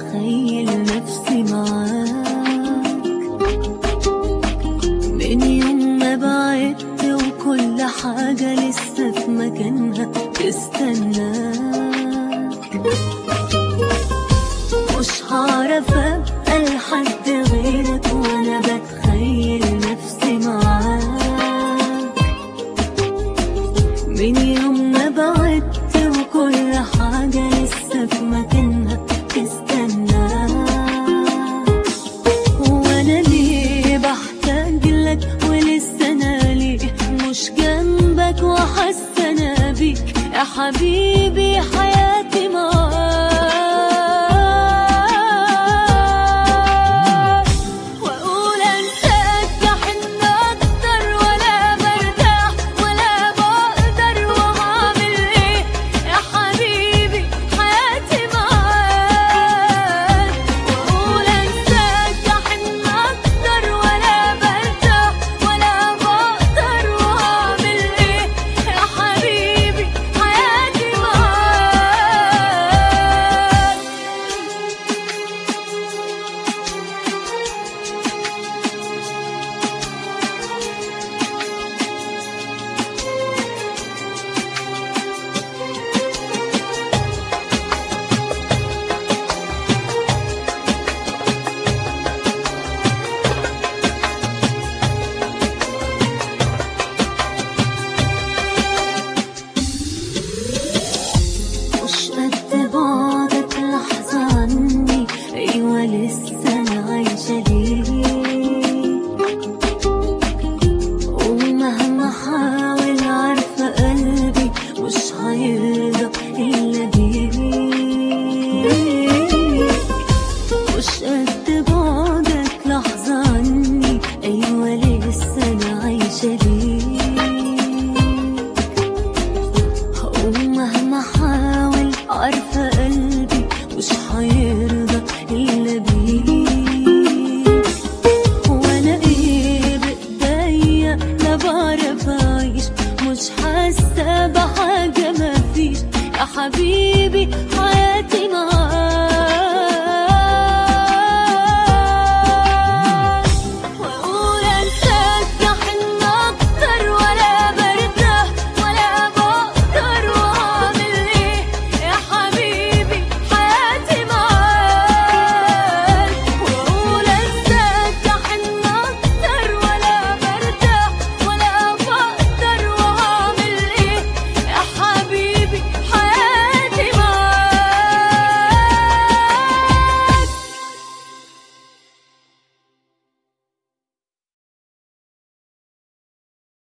بتخيل نفسي معاك من يوم ما بعدت وكل حاجة لسه في مكانها تستناك مش هعرف ابقى لحد غيرك وانا بتخيل نفسي معاك من يوم ما بعدت وكل حاجة لسه في مكانها تستناك وانا ليه بحتاج لك ولسه انا ليه مش جنبك وحاسه انا بيك يا حبيبي حياتي معاك واقول انساك بحن اكتر ولا برتاح ولا بقدر وهعمل ايه يا حبيبي حياتي معاك واقول انساك بحن اكتر ولا برتاح ولا بقدر وهعمل ايه يا حبيبي حياتي معاك مش قد بعدك لحظة عني أيوة لسه أنا عايشة ليك ومهما حاول عارفة قلبي مش هيرضى إلا بيك مش قد بعدك لحظة عني أيوة لسه أنا عايشة ليك ومهما حاول عارفة قلبي مش هيرضى